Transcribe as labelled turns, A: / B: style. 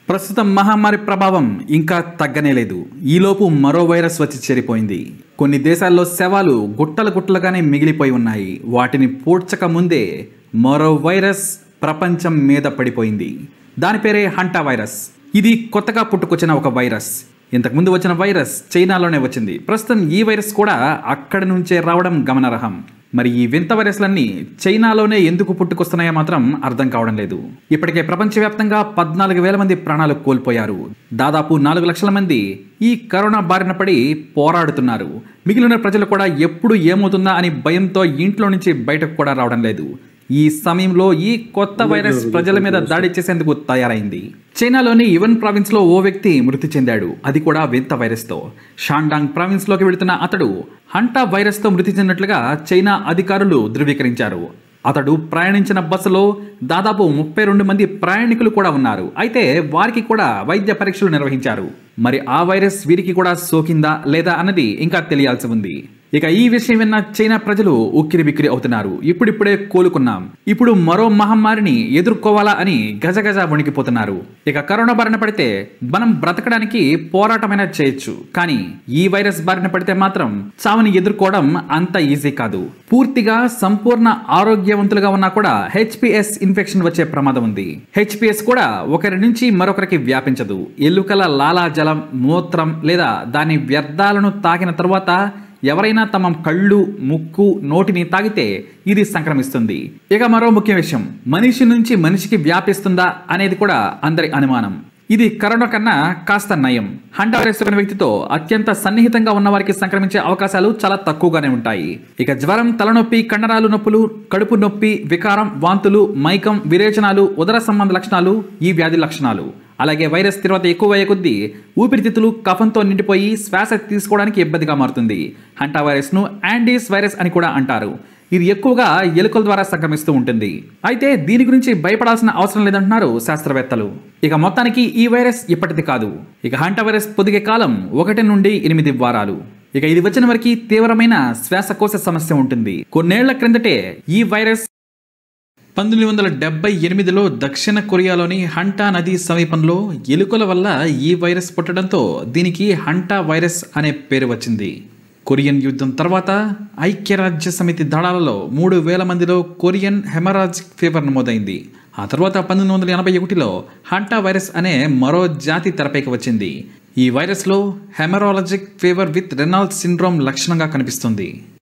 A: ప్రస్తుతం మహమ్మారి ప్రభావం ఇంకా తగ్గనే లేదు ఈలోపు మరో వైరస్ వచ్చి చేరిపోయింది కొన్ని దేశాల్లో శవాలు గుట్టలు గుట్టలుగానే మిగిలిపోయి ఉన్నాయి వాటిని పూడ్చక ముందే మరో వైరస్ ప్రపంచం మీద పడిపోయింది దాని పేరే హంటా వైరస్ ఇది కొత్తగా పుట్టుకొచ్చిన ఒక వైరస్ ఇంతకుముందు వచ్చిన వైరస్ చైనాలోనే వచ్చింది ప్రస్తుతం ఈ వైరస్ కూడా అక్కడి నుంచే రావడం గమనార్హం మరి ఈ వింత వైరస్లన్నీ చైనాలోనే ఎందుకు పుట్టుకొస్తున్నాయో మాత్రం అర్థం కావడం లేదు ఇప్పటికే ప్రపంచవ్యాప్తంగా పద్నాలుగు వేల మంది ప్రాణాలు కోల్పోయారు దాదాపు నాలుగు లక్షల మంది ఈ కరోనా బారిన పడి పోరాడుతున్నారు మిగిలిన ప్రజలు కూడా ఎప్పుడు ఏమవుతుందా అని భయంతో ఇంట్లో నుంచి బయటకు కూడా రావడం లేదు ఈ సమయంలో ఈ కొత్త వైరస్ ప్రజల మీద దాడి చేసేందుకు తయారైంది చైనాలోని ఇవన్ ప్రావిన్స్ లో ఓ వ్యక్తి మృతి చెందాడు అది కూడా వింత వైరస్ తో షాండాంగ్ ప్రావిన్స్ లోకి వెళుతున్న అతడు హంటా వైరస్ తో మృతి చెందినట్లుగా చైనా అధికారులు ధృవీకరించారు అతడు ప్రయాణించిన బస్సులో దాదాపు ముప్పై రెండు మంది ప్రయాణికులు కూడా ఉన్నారు అయితే వారికి కూడా వైద్య పరీక్షలు నిర్వహించారు మరి ఆ వైరస్ వీరికి కూడా సోకిందా లేదా అన్నది ఇంకా తెలియాల్సి ఉంది ఇక ఈ విషయం విన్న చైనా ప్రజలు ఉక్కిరి బిక్కిరి అవుతున్నారు ఇప్పుడిప్పుడే కోలుకున్నాం ఇప్పుడు మరో మహమ్మారిని ఎదుర్కోవాలా అని గజగజ వణికిపోతున్నారు ఇక కరోనా బారిన పడితే మనం బ్రతకడానికి పోరాటమైనా చేయొచ్చు కానీ ఈ వైరస్ బారిన పడితే మాత్రం చావుని ఎదుర్కోవడం అంత ఈజీ కాదు పూర్తిగా సంపూర్ణ ఆరోగ్యవంతులుగా ఉన్నా కూడా హెచ్పిఎస్ ఇన్ఫెక్షన్ వచ్చే ప్రమాదం ఉంది హెచ్పిఎస్ కూడా ఒకరి నుంచి మరొకరికి వ్యాపించదు ఎలుకల లాలాజలం మూత్రం లేదా దాని వ్యర్థాలను తాకిన తరువాత ఎవరైనా తమ కళ్ళు ముక్కు నోటిని తాగితే ఇది సంక్రమిస్తుంది ఇక మరో ముఖ్య విషయం మనిషి నుంచి మనిషికి వ్యాపిస్తుందా అనేది కూడా అందరి అనుమానం ఇది కరోనా కన్నా కాస్త నయం హంటా వైరస్ సోకిన వ్యక్తితో అత్యంత సన్నిహితంగా ఉన్న వారికి సంక్రమించే అవకాశాలు చాలా తక్కువగానే ఉంటాయి ఇక జ్వరం తలనొప్పి కండరాలు నొప్పులు కడుపు నొప్పి వికారం వాంతులు మైకం విరేచనాలు ఉదర సంబంధ లక్షణాలు ఈ వ్యాధి లక్షణాలు అలాగే వైరస్ తీవ్రత ఎక్కువ అయ్యే కొద్దీ ఊపిరితిత్తులు కఫంతో నిండిపోయి శ్వాస తీసుకోవడానికి ఇబ్బందిగా మారుతుంది హంటా వైరస్ను యాండీస్ వైరస్ అని కూడా అంటారు ఇది ఎక్కువగా ఎలుకల ద్వారా సంక్రమిస్తూ ఉంటుంది అయితే దీని గురించి భయపడాల్సిన అవసరం లేదంటున్నారు శాస్త్రవేత్తలు ఇక మొత్తానికి ఈ వైరస్ ఇప్పటిది కాదు ఇక హంటా వైరస్ పొదిగే కాలం ఒకటి నుండి ఎనిమిది వారాలు ఇక ఇది వచ్చిన వరకు తీవ్రమైన శ్వాసకోశ సమస్య ఉంటుంది కొన్నేళ్ల క్రిందటే ఈ వైరస్ పంతొమ్మిది వందల డెబ్బై ఎనిమిదిలో దక్షిణ కొరియాలోని హంటా నది సమీపంలో ఎలుకల వల్ల ఈ వైరస్ పుట్టడంతో దీనికి హంటా వైరస్ అనే పేరు వచ్చింది కొరియన్ యుద్ధం తర్వాత ఐక్యరాజ్య సమితి దళాలలో మూడు వేల మందిలో కొరియన్ హెమరాజిక్ ఫీవర్ నమోదైంది ఆ తర్వాత పంతొమ్మిది వందల ఎనభై ఒకటిలో హంటా వైరస్ అనే మరో జాతి తెరపైకి వచ్చింది ఈ వైరస్లో hemorrhagic fever with renal syndrome లక్షణంగా కనిపిస్తుంది